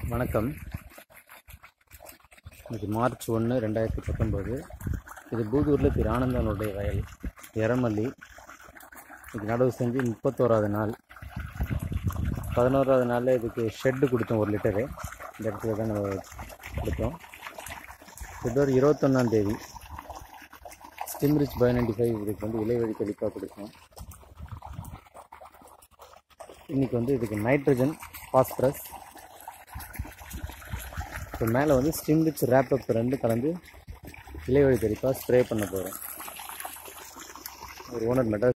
வணக்கம் இன்னைக்கு மார்ச் ஒன்று ரெண்டாயிரத்தி பத்தொம்போது இது பூதூரில் திரு ஆனந்தனுடைய வயல் எரமல்லி இன்னைக்கு நடவு செஞ்சு முப்பத்தோராவது நாள் பதினோராவது நாளில் இதுக்கு ஷெட்டு கொடுத்தோம் ஒரு லிட்டரு இந்த இடத்துல தான் நம்ம கொடுத்தோம் பிப்ரவரி இருபத்தொன்னாம் தேதி ஸ்டிம்ரிச் பை நைன்டி ஃபைவ் இதுக்கு வந்து இலைவழி தெளிப்பாக கொடுத்தோம் இன்றைக்கி வந்து இதுக்கு நைட்ரஜன் பாஸ்பரஸ் இப்போ மேலே வந்து ஸ்டிம்ரிச் ரேப்பப் ரெண்டு கலந்து இலைவழி தெளிப்பாக ஸ்ப்ரே பண்ண போகிறோம் ஒரு ஓனர் மெட்டல்